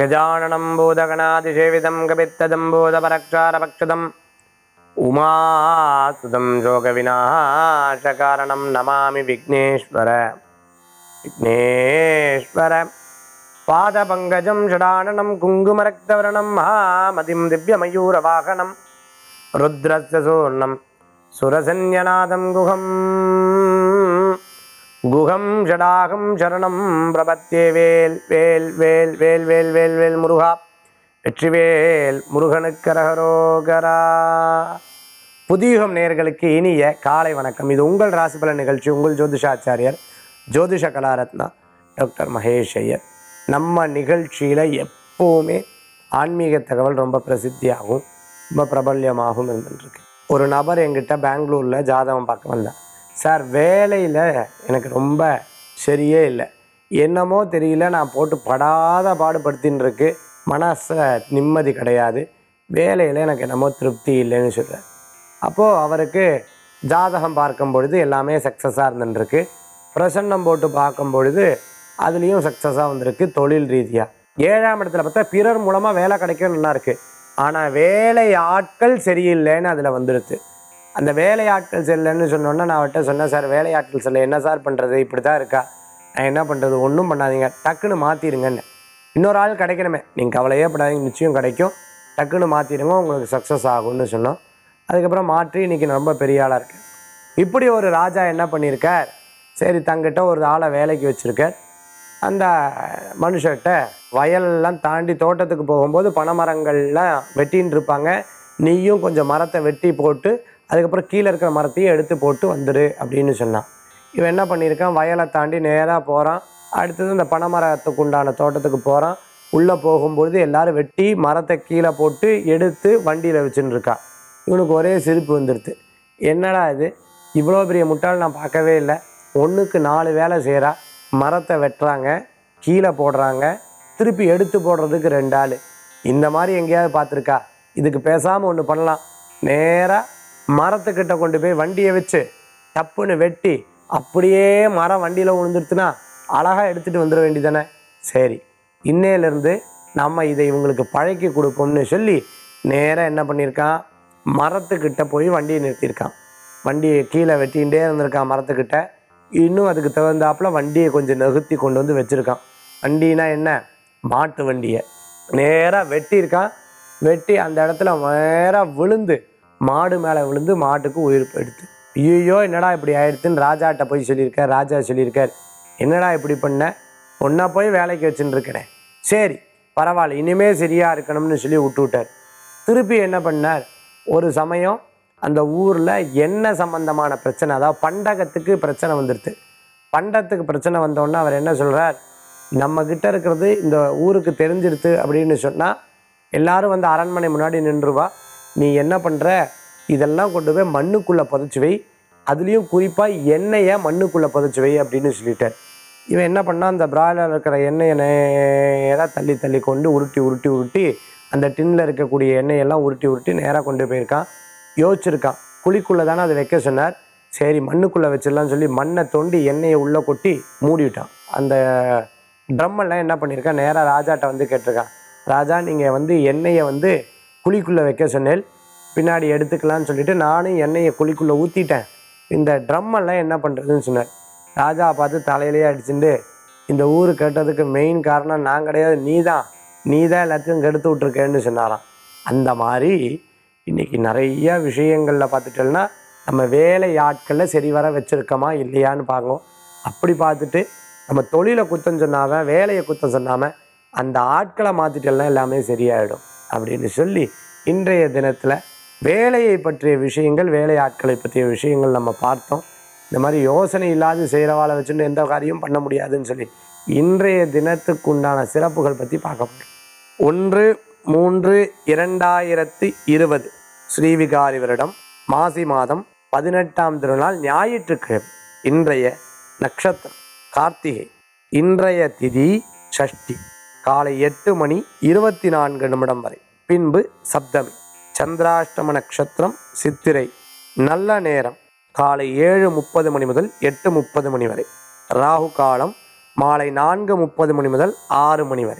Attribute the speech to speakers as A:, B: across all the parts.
A: गजाननं भूतगणातिसेवितं कपित्तजम्बूतपरक्षारपक्षदम् उमासुतं शोकविनाशकारणं नमामि विघ्नेश्वर विघ्नेश्वर पादपङ्कजं षडाननं कुङ्कुमरक्तवर्णं महामतिं दिव्यमयूरवाहनं रुद्रस्य सूर्णं सुरसंज्ञनादं गुहम् குகம் ஷடாகம் சரணம் பிரபத்தே வேல் வேல் வேல் வேல் வேல் வேல் வேல் முருகா வெற்றிவேல் முருகனுக்கரகரோகரா புதியுகம் நேயர்களுக்கு இனிய காலை வணக்கம் இது உங்கள் ராசிபல நிகழ்ச்சி உங்கள் ஜோதிஷாச்சாரியர் ஜோதிஷ கலாரத்னா டாக்டர் மகேஷ் ஐயர் நம்ம நிகழ்ச்சியில் எப்போவுமே ஆன்மீக தகவல் ரொம்ப பிரசித்தியாகவும் ரொம்ப பிரபல்யமாகவும் இருந்துட்டுருக்கு ஒரு நபர் எங்கிட்ட பெங்களூரில் ஜாதகம் பார்க்க வந்தார் சார் வேலையில் எனக்கு ரொம்ப சரியே இல்லை என்னமோ தெரியல நான் போட்டு படாத பாடுபடுத்தின்னு இருக்கு மனச நிம்மதி கிடையாது வேலையில் எனக்கு என்னமோ திருப்தி இல்லைன்னு சொல்கிறார் அப்போது அவருக்கு ஜாதகம் பார்க்கும் பொழுது எல்லாமே சக்ஸஸாக இருந்துருக்கு பிரசன்னம் போட்டு பார்க்கும் பொழுது அதுலேயும் சக்ஸஸாக வந்திருக்கு தொழில் ரீதியாக ஏழாம் இடத்துல பார்த்தா பிறர் மூலமாக வேலை கிடைக்கும் நல்லா இருக்குது ஆனால் வேலை ஆட்கள் சரியில்லைன்னு அதில் வந்துடுது அந்த வேலை ஆட்கள் சரியில்லைன்னு சொன்னோன்னே நான் அவர்கிட்ட சொன்னேன் சார் வேலை ஆட்கள் சரியில்லை என்ன சார் பண்ணுறது இப்படி தான் இருக்கா நான் என்ன பண்ணுறது ஒன்றும் பண்ணாதீங்க டக்குன்னு மாற்றிடுங்கன்னு இன்னொரு ஆள் கிடைக்கணுமே நீங்கள் கவலையே படாதீங்க நிச்சயம் கிடைக்கும் டக்குன்னு மாற்றிடுங்க உங்களுக்கு சக்ஸஸ் ஆகும்னு சொன்னோம் அதுக்கப்புறம் மாற்றி இன்றைக்கி ரொம்ப பெரிய ஆளாக இருக்கேன் இப்படி ஒரு ராஜா என்ன பண்ணியிருக்கார் சரி தங்கிட்ட ஒரு ஆளை வேலைக்கு வச்சுருக்கார் அந்த மனுஷர்கிட்ட வயலெல்லாம் தாண்டி தோட்டத்துக்கு போகும்போது பனைமரங்கள்லாம் வெட்டின்னு இருப்பாங்க நீயும் கொஞ்சம் மரத்தை வெட்டி போட்டு அதுக்கப்புறம் கீழே இருக்கிற மரத்தையும் எடுத்து போட்டு வந்துடு அப்படின்னு சொன்னான் இவன் என்ன பண்ணியிருக்கான் வயலை தாண்டி நேராக போகிறான் அடுத்தது இந்த பனைமரத்துக்கு உண்டான தோட்டத்துக்கு போகிறான் உள்ளே போகும்பொழுது எல்லாரும் வெட்டி மரத்தை கீழே போட்டு எடுத்து வண்டியில் வச்சுன்னு இருக்கா இவனுக்கு ஒரே சிரிப்பு வந்துடுது என்னடா இது இவ்வளோ பெரிய முட்டாள் நான் பார்க்கவே இல்லை ஒன்றுக்கு நாலு வேலை செய்கிறா மரத்தை வெட்டுறாங்க கீழே போடுறாங்க திருப்பி எடுத்து போடுறதுக்கு ரெண்டு ஆள் இந்த மாதிரி எங்கேயாவது பார்த்துருக்கா இதுக்கு பேசாமல் ஒன்று பண்ணலாம் நேராக மரத்துக்கிட்ட கொண்டு போய் வண்டியை வச்சு டப்புன்னு வெட்டி அப்படியே மரம் வண்டியில் விழுந்துருச்சுன்னா அழகாக எடுத்துகிட்டு வந்துட வேண்டியதானே சரி இன்னையிலேருந்து நம்ம இதை இவங்களுக்கு பழக்கி கொடுப்போம்னு சொல்லி நேராக என்ன பண்ணியிருக்கான் மரத்துக்கிட்ட போய் வண்டியை நிறுத்தியிருக்கான் வண்டியை கீழே வெட்டிகிட்டே இருந்திருக்கான் மரத்துக்கிட்ட இன்னும் அதுக்கு தகுந்தாப்புல வண்டியை கொஞ்சம் நகர்த்தி கொண்டு வந்து வச்சுருக்கான் வண்டினா என்ன மாட்டு வண்டியை நேராக வெட்டியிருக்கான் வெட்டி அந்த இடத்துல நேராக விழுந்து மாடு மேலே விழுந்து மாட்டுக்கு உயிர் போயிடுது ஐயோ என்னடா இப்படி ஆயிடுத்துன்னு ராஜாட்ட போய் சொல்லியிருக்கார் ராஜா சொல்லியிருக்கார் என்னடா இப்படி பண்ண ஒன்றா போய் வேலைக்கு வச்சுன்னு இருக்கிறேன் சரி பரவாயில்ல இனிமே சரியாக இருக்கணும்னு சொல்லி விட்டு விட்டார் திருப்பி என்ன பண்ணார் ஒரு சமயம் அந்த ஊரில் எண்ணெய் சம்பந்தமான பிரச்சனை அதாவது பண்டகத்துக்கு பிரச்சனை வந்துடுது பண்டத்துக்கு பிரச்சனை வந்தோடனே அவர் என்ன சொல்கிறார் நம்மக்கிட்ட இருக்கிறது இந்த ஊருக்கு தெரிஞ்சிடுது அப்படின்னு சொன்னால் எல்லாரும் வந்து அரண்மனை முன்னாடி நின்றுவா நீ என்ன பண்ணுற இதெல்லாம் கொண்டு போய் மண்ணுக்குள்ளே புதைச்சி வை அதுலேயும் குறிப்பாக எண்ணெயை மண்ணுக்குள்ளே புதைச்சி வை அப்படின்னு சொல்லிட்டார் இவன் என்ன பண்ணால் அந்த பிராய்லர் இருக்கிற எண்ணெயை நேராக தள்ளி தள்ளி கொண்டு உருட்டி உருட்டி உருட்டி அந்த டின்னில் இருக்கக்கூடிய எண்ணெயெல்லாம் உருட்டி உருட்டி நேராக கொண்டு போயிருக்கான் யோசிச்சிருக்கான் குழிக்குள்ளே தானே அதை வைக்க சொன்னார் சரி மண்ணுக்குள்ளே வச்சிடலாம்னு சொல்லி மண்ணை தோண்டி எண்ணெயை உள்ளே கொட்டி மூடிவிட்டான் அந்த ட்ரம்மெல்லாம் என்ன பண்ணியிருக்கான் நேராக ராஜாட்ட வந்து கேட்டிருக்கான் ராஜா நீங்கள் வந்து எண்ணெயை வந்து குழிக்குள்ளே வைக்க சொன்னேன் பின்னாடி எடுத்துக்கலாம்னு சொல்லிட்டு நானும் எண்ணெயை குழிக்குள்ளே ஊற்றிட்டேன் இந்த ட்ரம்மெல்லாம் என்ன பண்ணுறதுன்னு சொன்னார் ராஜா பார்த்து தலையிலேயே அடிச்சுட்டு இந்த ஊர் கெட்டதுக்கு மெயின் காரணம் நான் கிடையாது நீ தான் நீ தான் எல்லாத்தையும் கெடுத்து விட்ருக்கேன்னு சொன்னாராம் அந்த மாதிரி இன்றைக்கி நிறைய விஷயங்களில் பார்த்துட்டோம்னா நம்ம வேலை ஆட்களில் சரி வர வச்சுருக்கோமா இல்லையான்னு பார்க்கணும் அப்படி பார்த்துட்டு நம்ம தொழிலை குத்தம் சொன்னாமல் வேலையை குத்தம் சொன்னாமல் அந்த ஆட்களை மாற்றிட்டோம்னா எல்லாமே சரியாயிடும் அப்படின்னு சொல்லி இன்றைய தினத்தில் வேலையை பற்றிய விஷயங்கள் வேலை ஆட்களை பற்றிய விஷயங்கள் நம்ம பார்த்தோம் இந்த மாதிரி யோசனை இல்லாது செய்கிறவாளை வச்சுட்டு எந்த காரியம் பண்ண முடியாதுன்னு சொல்லி இன்றைய தினத்துக்கு உண்டான சிறப்புகள் பற்றி பார்க்க போகிறோம் ஒன்று மூன்று இரண்டாயிரத்தி இருபது ஸ்ரீவிகாரி வருடம் மாசி மாதம் பதினெட்டாம் திருநாள் ஞாயிற்றுக்கிழமை இன்றைய நட்சத்திரம் கார்த்திகை இன்றைய திதி சஷ்டி காலை எட்டு மணி இருபத்தி நான்கு நிமிடம் வரை பின்பு சப்தமி சந்திராஷ்டம நட்சத்திரம் சித்திரை நல்ல நேரம் காலை ஏழு முப்பது மணி முதல் எட்டு முப்பது மணி வரை ராகு காலம் மாலை நான்கு முப்பது மணி முதல் ஆறு மணி வரை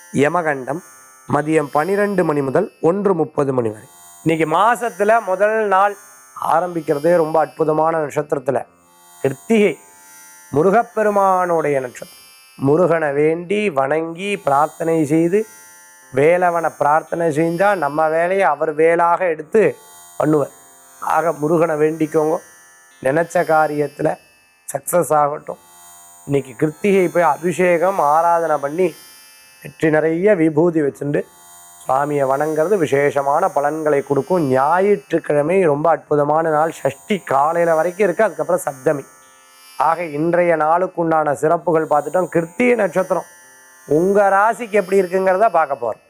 A: யமகண்டம் மதியம் பன்னிரெண்டு மணி முதல் ஒன்று முப்பது மணி வரை இன்னைக்கு மாசத்துல முதல் நாள் ஆரம்பிக்கிறதே ரொம்ப அற்புதமான நட்சத்திரத்துல கிருத்திகை முருகப்பெருமானுடைய நட்சத்திரம் முருகனை வேண்டி வணங்கி பிரார்த்தனை செய்து வேலவனை பிரார்த்தனை செஞ்சால் நம்ம வேலையை அவர் வேலாக எடுத்து பண்ணுவார் ஆக முருகனை வேண்டிக்கோங்க நினச்ச காரியத்தில் சக்ஸஸ் ஆகட்டும் இன்னைக்கு கிருத்திகை போய் அபிஷேகம் ஆராதனை பண்ணி வெற்றி நிறைய விபூதி வச்சுண்டு சுவாமியை வணங்குறது விசேஷமான பலன்களை கொடுக்கும் ஞாயிற்றுக்கிழமை ரொம்ப அற்புதமான நாள் சஷ்டி காலையில் வரைக்கும் இருக்குது அதுக்கப்புறம் சப்தமி ஆக இன்றைய நாளுக்குண்டான சிறப்புகள் பார்த்துட்டோம் கிருத்திகை நட்சத்திரம் உங்கள் ராசிக்கு எப்படி இருக்குங்கிறத பார்க்க போகிறோம்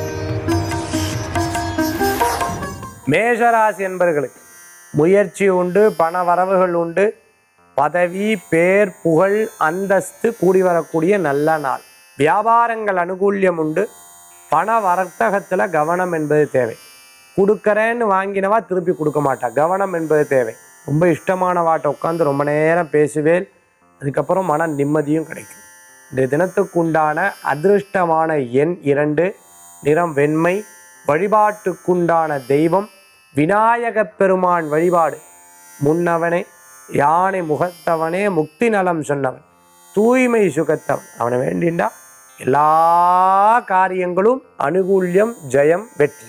A: மேஷராசி என்பர்களுக்கு முயற்சி உண்டு பண வரவுகள் உண்டு பதவி பேர் புகழ் அந்தஸ்து கூடி வரக்கூடிய நல்ல நாள் வியாபாரங்கள் அனுகூல்யம் உண்டு பண வர்த்தகத்தில் கவனம் என்பது தேவை கொடுக்கறேன்னு வாங்கினவா திருப்பி கொடுக்க மாட்டா கவனம் என்பது தேவை ரொம்ப இஷ்டமான வாட்டை உட்காந்து ரொம்ப நேரம் பேசுவேன் அதுக்கப்புறம் மன நிம்மதியும் கிடைக்கும் இந்த தினத்துக்குண்டான அதிருஷ்டமான எண் இரண்டு நிறம் வெண்மை வழிபாட்டுக்குண்டான தெய்வம் விநாயகப் பெருமான் வழிபாடு முன்னவனே யானை முகத்தவனே முக்தி நலம் சொன்னவன் தூய்மை சுகத்தவன் அவனை வேண்டிண்டா எல்லா காரியங்களும் அனுகூல்யம் ஜெயம் வெற்றி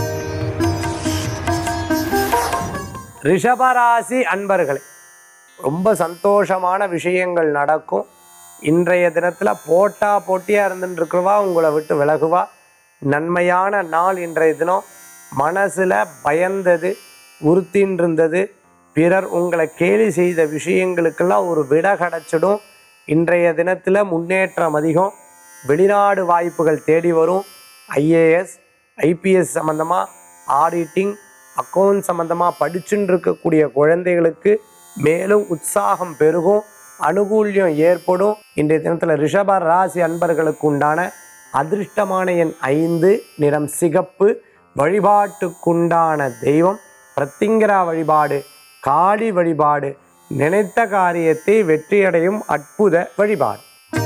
A: ரிஷபராசி அன்பர்களே ரொம்ப சந்தோஷமான விஷயங்கள் நடக்கும் இன்றைய தினத்தில் போட்டா போட்டியாக இருந்துட்டு இருக்கிறவா உங்களை விட்டு விலகுவா நன்மையான நாள் இன்றைய தினம் மனசில் பயந்தது உறுத்தின்னு இருந்தது பிறர் உங்களை கேலி செய்த விஷயங்களுக்கெல்லாம் ஒரு விட கிடச்சிடும் இன்றைய தினத்தில் முன்னேற்றம் அதிகம் வெளிநாடு வாய்ப்புகள் தேடி வரும் ஐஏஎஸ் ஐபிஎஸ் சம்மந்தமாக ஆடிட்டிங் அக்கௌண்ட் சம்மந்தமாக படிச்சுட்டு இருக்கக்கூடிய குழந்தைகளுக்கு மேலும் உற்சாகம் பெருகும் அனுகூல்யம் ஏற்படும் இன்றைய தினத்தில் ரிஷப ராசி அன்பர்களுக்கு உண்டான அதிர்ஷ்டமான எண் ஐந்து நிறம் சிகப்பு வழிபாட்டுக்குண்டான தெய்வம் பிரத்திங்கரா வழிபாடு காளி வழிபாடு நினைத்த காரியத்தை வெற்றியடையும் அற்புத வழிபாடு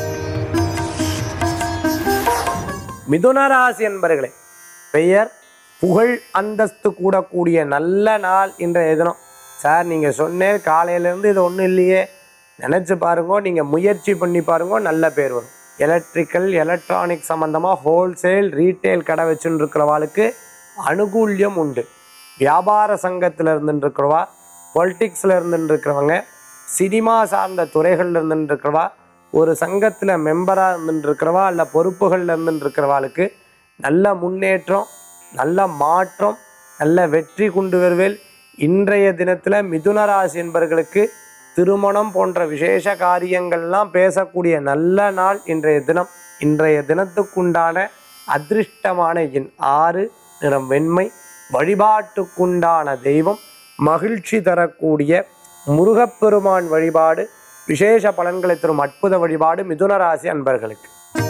A: மிதுன ராசி என்பர்களே பெயர் புகழ் அந்தஸ்து கூடக்கூடிய நல்ல நாள் இன்றைய தினம் சார் நீங்கள் சொன்னேன் காலையிலேருந்து இது ஒன்றும் இல்லையே நினச்சி பாருங்க நீங்கள் முயற்சி பண்ணி பாருங்க நல்ல பேர் வரும் எலக்ட்ரிக்கல் எலக்ட்ரானிக் சம்மந்தமாக ஹோல்சேல் ரீட்டைல் கடை வச்சுன்னு இருக்கிறவாளுக்கு அனுகூல்யம் உண்டு வியாபார சங்கத்தில் இருந்துட்டு இருக்கிறவா பொலிட்டிக்ஸில் இருந்துட்டு இருக்கிறவங்க சினிமா சார்ந்த துறைகளில் இருந்துட்டு இருக்கிறவா ஒரு சங்கத்தில் மெம்பராக இருந்துட்டு இருக்கிறவா அல்ல பொறுப்புகளில் இருந்துட்டு இருக்கிறவாளுக்கு நல்ல முன்னேற்றம் நல்ல மாற்றம் நல்ல வெற்றி கொண்டு வருவேல் இன்றைய தினத்தில் மிதுன ராசி என்பவர்களுக்கு திருமணம் போன்ற விசேஷ காரியங்கள்லாம் பேசக்கூடிய நல்ல நாள் இன்றைய தினம் இன்றைய தினத்துக்குண்டான அதிர்ஷ்டமான எண் ஆறு நிறம் வெண்மை வழிபாட்டுக்குண்டான தெய்வம் மகிழ்ச்சி தரக்கூடிய முருகப்பெருமான் வழிபாடு விசேஷ பலன்களை தரும் அற்புத வழிபாடு மிதுன ராசி அன்பர்களுக்கு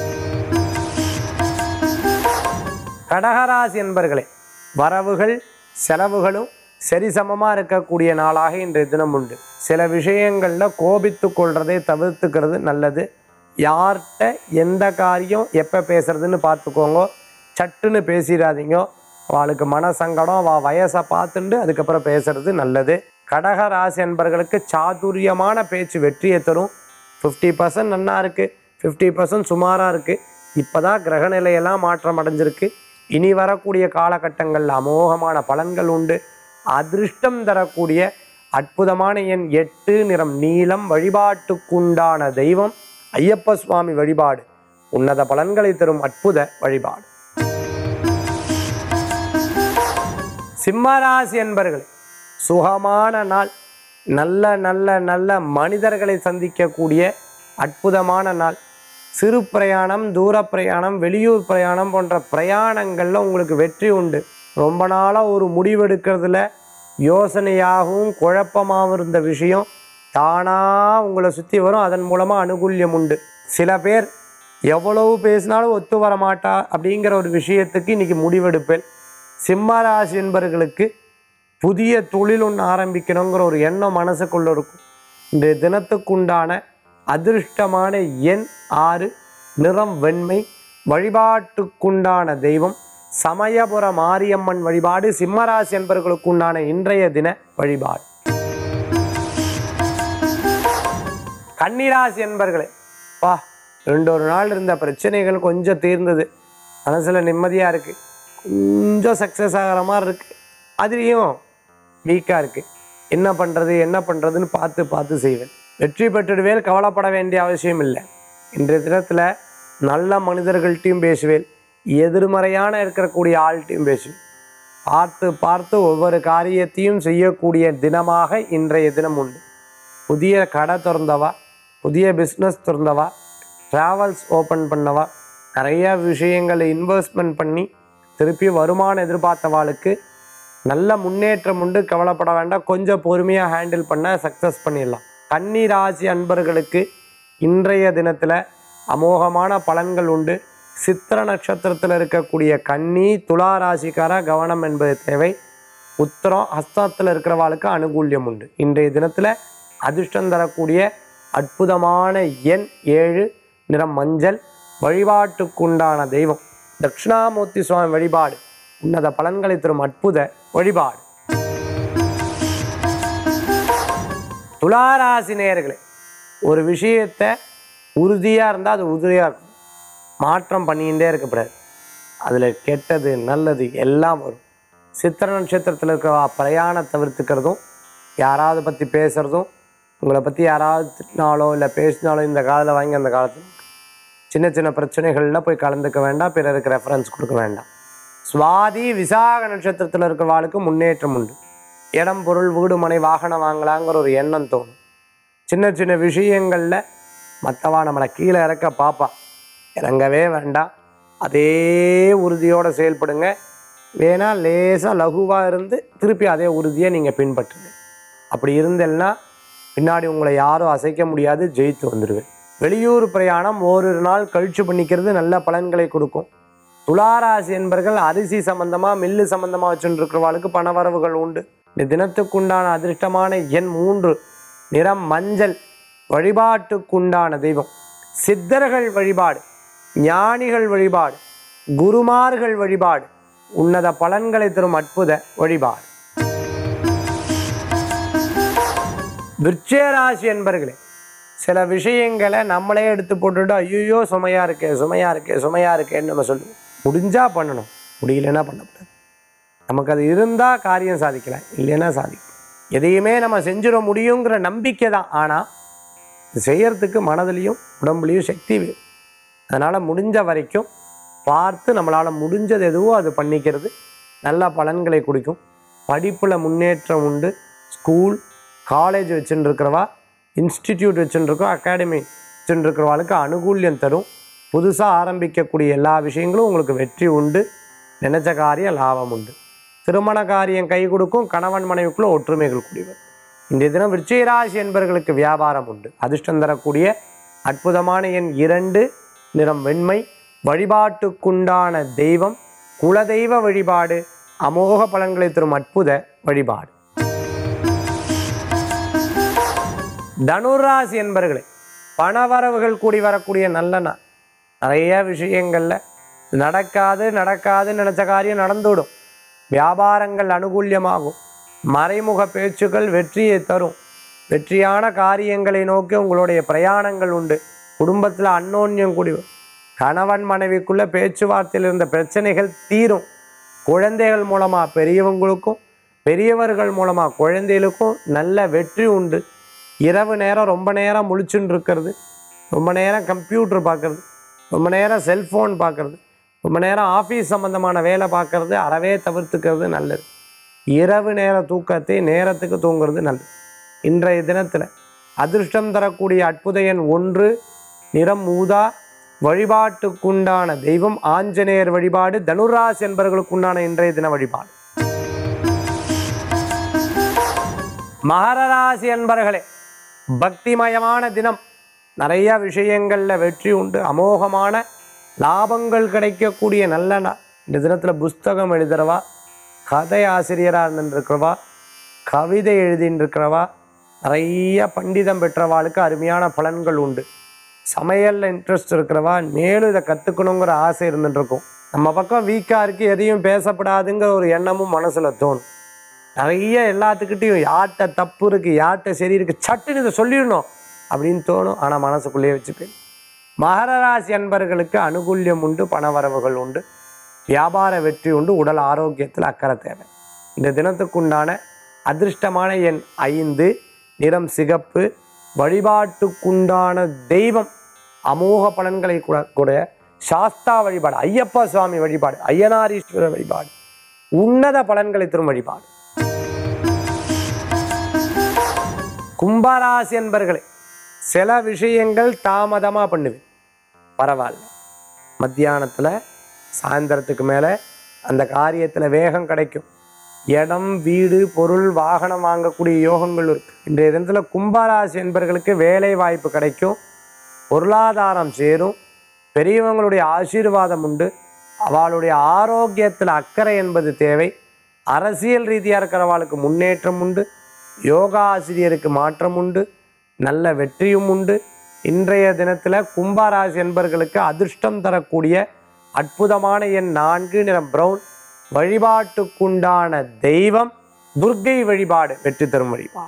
A: கடகராசி என்பர்களே வரவுகள் செலவுகளும் சரிசமமாக இருக்கக்கூடிய நாளாக இன்றைய தினம் உண்டு சில விஷயங்களில் கோபித்து கொள்றதை தவிர்த்துக்கிறது நல்லது யார்கிட்ட எந்த காரியம் எப்போ பேசுறதுன்னு பார்த்துக்கோங்க சட்டுன்னு பேசிடாதீங்க அவளுக்கு மன சங்கடம் அவள் வயசை பார்த்துண்டு அதுக்கப்புறம் பேசுறது நல்லது கடக ராசி என்பர்களுக்கு சாதுரியமான பேச்சு வெற்றியை தரும் ஃபிஃப்டி பர்சன்ட் நன்னா இருக்குது ஃபிஃப்டி பர்சன்ட் சுமாராக இருக்குது இப்போ தான் கிரகநிலையெல்லாம் மாற்றம் அடைஞ்சிருக்கு இனி வரக்கூடிய காலகட்டங்களில் அமோகமான பலன்கள் உண்டு அதிர்ஷ்டம் தரக்கூடிய அற்புதமான எண் எட்டு நிறம் நீலம் வழிபாட்டுக்குண்டான தெய்வம் ஐயப்ப சுவாமி வழிபாடு உன்னத பலன்களை தரும் அற்புத வழிபாடு சிம்மராசி என்பர்களே சுகமான நாள் நல்ல நல்ல நல்ல மனிதர்களை சந்திக்கக்கூடிய அற்புதமான நாள் சிறு பிரயாணம் தூர பிரயாணம் வெளியூர் பிரயாணம் போன்ற பிரயாணங்களில் உங்களுக்கு வெற்றி உண்டு ரொம்ப நாளாக ஒரு முடிவெடுக்கிறதுல யோசனையாகவும் குழப்பமாகவும் இருந்த விஷயம் தானாக உங்களை சுற்றி வரும் அதன் மூலமாக அனுகூல்யம் உண்டு சில பேர் எவ்வளவு பேசினாலும் ஒத்து வர மாட்டா அப்படிங்கிற ஒரு விஷயத்துக்கு இன்னைக்கு முடிவெடுப்பேன் சிம்மராசி என்பவர்களுக்கு புதிய தொழில் ஒன்று ஆரம்பிக்கணுங்கிற ஒரு எண்ணம் மனசுக்குள்ள இருக்கும் இந்த தினத்துக்குண்டான அதிர்ஷ்டமான எண் ஆறு நிறம் வெண்மை வழிபாட்டுக்குண்டான தெய்வம் சமயபுர மாரியம்மன் வழிபாடு சிம்மராசி என்பவர்களுக்குண்டான இன்றைய தின வழிபாடு கன்னிராசி என்பர்களே வா ரெண்டு ஒரு நாள் இருந்த பிரச்சனைகள் கொஞ்சம் தீர்ந்தது மனசில் நிம்மதியாக இருக்குது கொஞ்சம் சக்ஸஸ் ஆகிற மாதிரி இருக்குது அதுலேயும் வீக்காக இருக்குது என்ன பண்ணுறது என்ன பண்ணுறதுன்னு பார்த்து பார்த்து செய்வேன் வெற்றி பெற்றுடுவேல் கவலைப்பட வேண்டிய அவசியம் இல்லை இன்றைய தினத்தில் நல்ல மனிதர்கள்ட்டையும் பேசுவேன் எதிர்மறையான இருக்கக்கூடிய ஆள்கிட்டையும் பேசுவேன் பார்த்து பார்த்து ஒவ்வொரு காரியத்தையும் செய்யக்கூடிய தினமாக இன்றைய தினம் உண்டு புதிய கடை திறந்தவா புதிய பிஸ்னஸ் திறந்தவா ட்ராவல்ஸ் ஓப்பன் பண்ணவா நிறைய விஷயங்களை இன்வெஸ்ட்மெண்ட் பண்ணி திருப்பி வருமானம் எதிர்பார்த்தவாளுக்கு நல்ல முன்னேற்றம் உண்டு கவலைப்பட வேண்டாம் கொஞ்சம் பொறுமையாக ஹேண்டில் பண்ண சக்ஸஸ் பண்ணிடலாம் கன்னி ராசி அன்பர்களுக்கு இன்றைய தினத்தில் அமோகமான பலன்கள் உண்டு சித்திர நட்சத்திரத்தில் இருக்கக்கூடிய கன்னி துலா ராசிக்கார கவனம் என்பது தேவை உத்தரம் ஹஸ்தத்தில் இருக்கிறவாளுக்கு அனுகூல்யம் உண்டு இன்றைய தினத்தில் அதிர்ஷ்டம் தரக்கூடிய அற்புதமான எண் ஏழு நிறம் மஞ்சள் வழிபாட்டுக்குண்டான தெய்வம் தட்சிணாமூர்த்தி சுவாமி வழிபாடு உன்னத பலன்களை தரும் அற்புத வழிபாடு துளாராசி நேயர்களே ஒரு விஷயத்தை உறுதியாக இருந்தால் அது உறுதியாக இருக்கும் மாற்றம் பண்ணிக்கிட்டே இருக்கக்கூடாது அதில் கெட்டது நல்லது எல்லாம் வரும் சித்திர நட்சத்திரத்தில் இருக்க பிரயாணம் தவிர்த்துக்கிறதும் யாராவது பற்றி பேசுகிறதும் உங்களை பற்றி யாராவது திட்டினாலோ இல்லை பேசினாலோ இந்த காலத்தில் வாங்கி அந்த காலத்தில் சின்ன சின்ன பிரச்சனைகளில் போய் கலந்துக்க வேண்டாம் பிறருக்கு ரெஃபரன்ஸ் கொடுக்க வேண்டாம் சுவாதி விசாக நட்சத்திரத்தில் இருக்கிறவாளுக்கு முன்னேற்றம் உண்டு இடம் பொருள் வீடு மனை வாகனம் வாங்கலாங்கிற ஒரு எண்ணம் தோணும் சின்ன சின்ன விஷயங்களில் மற்றவா நம்மளை கீழே இறக்க பார்ப்பா இறங்கவே வேண்டாம் அதே உறுதியோடு செயல்படுங்க வேணா லேசாக லகுவாக இருந்து திருப்பி அதே உறுதியை நீங்கள் பின்பற்றுங்க அப்படி இருந்தேன்னா பின்னாடி உங்களை யாரும் அசைக்க முடியாது ஜெயித்து வந்துடுவேன் வெளியூர் பிரயாணம் ஓரிரு நாள் கழிச்சு பண்ணிக்கிறது நல்ல பலன்களை கொடுக்கும் துளாராசி என்பர்கள் அரிசி சம்பந்தமாக மில்லு சம்பந்தமாக வச்சுருக்கிறவாளுக்கு பணவரவுகள் உண்டு இந்த தினத்துக்குண்டான அதிர்ஷ்டமான எண் மூன்று நிறம் மஞ்சள் வழிபாட்டுக்குண்டான தெய்வம் சித்தர்கள் வழிபாடு ஞானிகள் வழிபாடு குருமார்கள் வழிபாடு உன்னத பலன்களை தரும் அற்புத வழிபாடு விருட்சராசி என்பர்களே சில விஷயங்களை நம்மளே எடுத்து போட்டுட்டு ஐயோ சுமையா இருக்கே சுமையா இருக்கே சுமையா இருக்கேன்னு நம்ம சொல்லுவோம் முடிஞ்சா பண்ணணும் முடியலன்னா பண்ணக்கூடாது நமக்கு அது இருந்தால் காரியம் சாதிக்கலாம் இல்லைன்னா சாதிக்கலாம் எதையுமே நம்ம செஞ்சிட முடியுங்கிற நம்பிக்கை தான் ஆனால் இது செய்யறதுக்கு மனதிலையும் உடம்புலையும் சக்தி வேணும் அதனால் முடிஞ்ச வரைக்கும் பார்த்து நம்மளால் முடிஞ்சது எதுவோ அது பண்ணிக்கிறது நல்ல பலன்களை கொடுக்கும் படிப்பில் முன்னேற்றம் உண்டு ஸ்கூல் காலேஜ் வச்சுட்டு இருக்கிறவா இன்ஸ்டிடியூட் வச்சுட்டு இருக்கோம் அகாடமி வச்சுட்டு இருக்கிறவாளுக்கு அனுகூல்யம் தரும் புதுசாக ஆரம்பிக்கக்கூடிய எல்லா விஷயங்களும் உங்களுக்கு வெற்றி உண்டு நினைச்ச காரியம் லாபம் உண்டு திருமண காரியம் கை கொடுக்கும் கணவன் மனைவிக்குள்ள ஒற்றுமைகள் கூடிவர் இன்றைய தினம் விருச்சிகராசி என்பவர்களுக்கு வியாபாரம் உண்டு அதிர்ஷ்டம் தரக்கூடிய அற்புதமான எண் இரண்டு நிறம் வெண்மை வழிபாட்டுக்குண்டான தெய்வம் குலதெய்வ வழிபாடு அமோக பலன்களை தரும் அற்புத வழிபாடு தனுராசி என்பர்களே பணவரவுகள் கூடி வரக்கூடிய நல்ல நாள் நிறைய விஷயங்களில் நடக்காது நடக்காதுன்னு நினச்ச காரியம் நடந்துவிடும் வியாபாரங்கள் அனுகூல்யமாகும் மறைமுக பேச்சுக்கள் வெற்றியை தரும் வெற்றியான காரியங்களை நோக்கி உங்களுடைய பிரயாணங்கள் உண்டு குடும்பத்தில் அன்னோன்யம் கூடி வரும். கணவன் மனைவிக்குள்ள பேச்சுவார்த்தையில் இருந்த பிரச்சனைகள் தீரும் குழந்தைகள் மூலமாக பெரியவங்களுக்கும் பெரியவர்கள் மூலமாக குழந்தைகளுக்கும் நல்ல வெற்றி உண்டு இரவு நேரம் ரொம்ப நேரம் முழிச்சுன்னு இருக்கிறது ரொம்ப நேரம் கம்ப்யூட்டர் பார்க்கறது ரொம்ப நேரம் செல்ஃபோன் பார்க்கறது ரொம்ப நேரம் ஆஃபீஸ் சம்மந்தமான வேலை பார்க்கறது அறவே தவிர்த்துக்கிறது நல்லது இரவு நேர தூக்கத்தை நேரத்துக்கு தூங்குறது நல்லது இன்றைய தினத்தில் அதிர்ஷ்டம் தரக்கூடிய அற்புத எண் ஒன்று நிறம் ஊதா வழிபாட்டுக்குண்டான தெய்வம் ஆஞ்சநேயர் வழிபாடு தனுராஸ் என்பவர்களுக்குண்டான இன்றைய தின வழிபாடு மகர ராசி அன்பர்களே பக்திமயமான தினம் நிறைய விஷயங்களில் வெற்றி உண்டு அமோகமான லாபங்கள் கிடைக்கக்கூடிய நல்ல நாள் இந்த தினத்தில் புஸ்தகம் எழுதுறவா கதை ஆசிரியராக இருந்துருக்கிறவா கவிதை எழுதின்னு இருக்கிறவா நிறைய பண்டிதம் பெற்றவாளுக்கு அருமையான பலன்கள் உண்டு சமையலில் இன்ட்ரெஸ்ட் இருக்கிறவா மேலும் இதை கற்றுக்கணுங்கிற ஆசை இருந்துட்டு இருக்கும் நம்ம பக்கம் வீக்காக இருக்குது எதையும் பேசப்படாதுங்கிற ஒரு எண்ணமும் மனசில் தோணும் நிறைய எல்லாத்துக்கிட்டையும் யார்கிட்ட தப்பு இருக்குது யார்கிட்ட சரி இருக்குது சட்டுன்னு இதை சொல்லிடணும் அப்படின்னு தோணும் ஆனால் மனசுக்குள்ளேயே வச்சுப்பேன் மகர ராசி அன்பர்களுக்கு அனுகூல்யம் உண்டு பணவரவுகள் உண்டு வியாபார வெற்றி உண்டு உடல் ஆரோக்கியத்தில் அக்கறை தேவை இந்த தினத்துக்குண்டான அதிர்ஷ்டமான எண் ஐந்து நிறம் சிகப்பு வழிபாட்டுக்குண்டான தெய்வம் அமோக பலன்களை கூட கூடிய சாஸ்தா வழிபாடு ஐயப்பா சுவாமி வழிபாடு ஐயனாரீஸ்வரர் வழிபாடு உன்னத பலன்களை தரும் வழிபாடு கும்பராசி என்பர்களே சில விஷயங்கள் தாமதமாக பண்ணுவேன் பரவாயில்ல மத்தியானத்தில் சாயந்தரத்துக்கு மேலே அந்த காரியத்தில் வேகம் கிடைக்கும் இடம் வீடு பொருள் வாகனம் வாங்கக்கூடிய யோகங்கள் இருக்கு இன்றைய தினத்தில் கும்பராசி என்பர்களுக்கு வேலை வாய்ப்பு கிடைக்கும் பொருளாதாரம் சேரும் பெரியவங்களுடைய ஆசீர்வாதம் உண்டு அவளுடைய ஆரோக்கியத்தில் அக்கறை என்பது தேவை அரசியல் ரீதியாக இருக்கிறவாளுக்கு முன்னேற்றம் உண்டு யோகா ஆசிரியருக்கு மாற்றம் உண்டு நல்ல வெற்றியும் உண்டு இன்றைய தினத்தில் கும்பராசி என்பர்களுக்கு அதிர்ஷ்டம் தரக்கூடிய அற்புதமான எண் நான்கு நிறம் பிரவுன் வழிபாட்டுக்குண்டான தெய்வம் துர்க்கை வழிபாடு வெற்றி தரும் வழிபாடு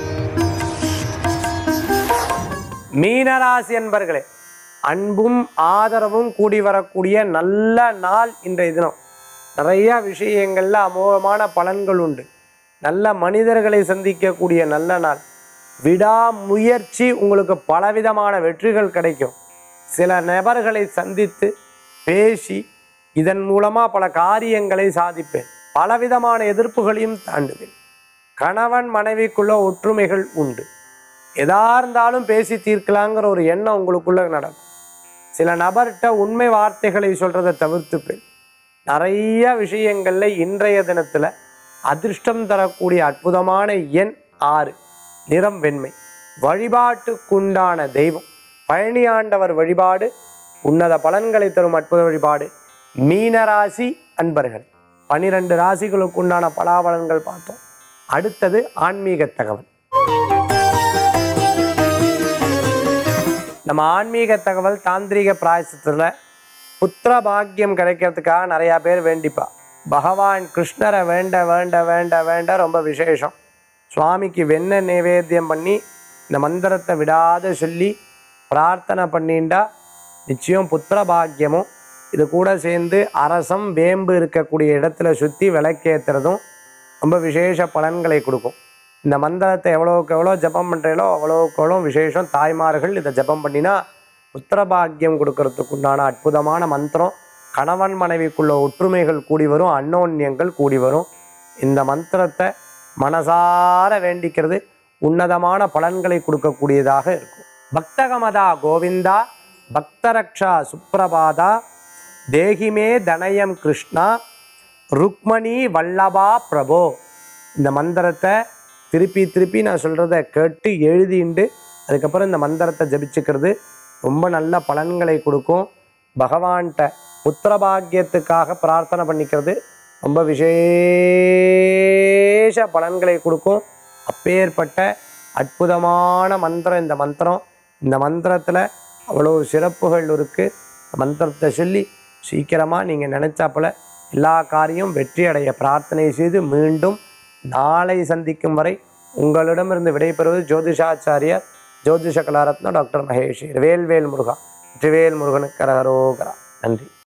A: மீனராசி என்பர்களே அன்பும் ஆதரவும் கூடி வரக்கூடிய நல்ல நாள் இன்றைய தினம் நிறைய விஷயங்கள்ல அமோகமான பலன்கள் உண்டு நல்ல மனிதர்களை சந்திக்கக்கூடிய நல்ல நாள் விடாமுயற்சி உங்களுக்கு பலவிதமான வெற்றிகள் கிடைக்கும் சில நபர்களை சந்தித்து பேசி இதன் மூலமாக பல காரியங்களை சாதிப்பேன் பலவிதமான எதிர்ப்புகளையும் தாண்டுவேன் கணவன் மனைவிக்குள்ள ஒற்றுமைகள் உண்டு எதா இருந்தாலும் பேசி தீர்க்கலாங்கிற ஒரு எண்ணம் உங்களுக்குள்ள நடக்கும் சில நபர்கிட்ட உண்மை வார்த்தைகளை சொல்றதை தவிர்த்துப்பேன் நிறைய விஷயங்கள்ல இன்றைய தினத்துல அதிர்ஷ்டம் தரக்கூடிய அற்புதமான எண் ஆறு நிறம் வெண்மை வழிபாட்டுக்குண்டான தெய்வம் பழனி ஆண்டவர் வழிபாடு உன்னத பலன்களை தரும் அற்புத வழிபாடு மீனராசி அன்பர்கள் பனிரெண்டு ராசிகளுக்கு உண்டான பலாபலன்கள் பார்த்தோம் அடுத்தது ஆன்மீக தகவல் நம்ம ஆன்மீக தகவல் தாந்திரீக பிராயசத்தில் புத்திர பாக்கியம் கிடைக்கிறதுக்காக நிறையா பேர் வேண்டிப்பா பகவான் கிருஷ்ணரை வேண்ட வேண்ட வேண்ட வேண்ட ரொம்ப விசேஷம் சுவாமிக்கு வெண்ணெய் நைவேத்தியம் பண்ணி இந்த மந்திரத்தை விடாத சொல்லி பிரார்த்தனை பண்ணிண்டா நிச்சயம் புத்திர பாக்கியமும் இது கூட சேர்ந்து அரசம் வேம்பு இருக்கக்கூடிய இடத்துல சுற்றி விளக்கேற்றுறதும் ரொம்ப விசேஷ பலன்களை கொடுக்கும் இந்த மந்திரத்தை எவ்வளோக்கு எவ்வளோ ஜபம் பண்ணுறீங்களோ அவ்வளோக்கு எவ்வளோ விசேஷம் தாய்மார்கள் இதை ஜபம் பண்ணினா புத்திரபாக்கியம் கொடுக்கறதுக்கு உண்டான அற்புதமான மந்திரம் கணவன் மனைவிக்குள்ள ஒற்றுமைகள் கூடி வரும் அன்னோன்யங்கள் கூடி வரும் இந்த மந்திரத்தை மனசார வேண்டிக்கிறது உன்னதமான பலன்களை கொடுக்கக்கூடியதாக இருக்கும் பக்தகமதா கோவிந்தா பக்தரக்ஷா சுப்ரபாதா தேகிமே தனயம் கிருஷ்ணா ருக்மணி வல்லபா பிரபோ இந்த மந்திரத்தை திருப்பி திருப்பி நான் சொல்கிறத கேட்டு எழுதிண்டு அதுக்கப்புறம் இந்த மந்திரத்தை ஜபிச்சுக்கிறது ரொம்ப நல்ல பலன்களை கொடுக்கும் பகவான்கிட்ட புத்திரபாக்கியத்துக்காக பிரார்த்தனை பண்ணிக்கிறது ரொம்ப விசேஷ பலன்களை கொடுக்கும் அப்பேற்பட்ட அற்புதமான மந்திரம் இந்த மந்திரம் இந்த மந்திரத்தில் அவ்வளோ சிறப்புகள் இருக்குது இந்த மந்திரத்தை சொல்லி சீக்கிரமாக நீங்கள் நினச்சாப்புல எல்லா காரியம் வெற்றி அடைய பிரார்த்தனை செய்து மீண்டும் நாளை சந்திக்கும் வரை உங்களிடமிருந்து விடைபெறுவது ஜோதிஷாச்சாரியர் ஜோதிஷ கலாரத்னா டாக்டர் மகேஷ் வேல்வேல் முருகா வெற்றிவேல் முருகனுக்கு கரகரோகரா நன்றி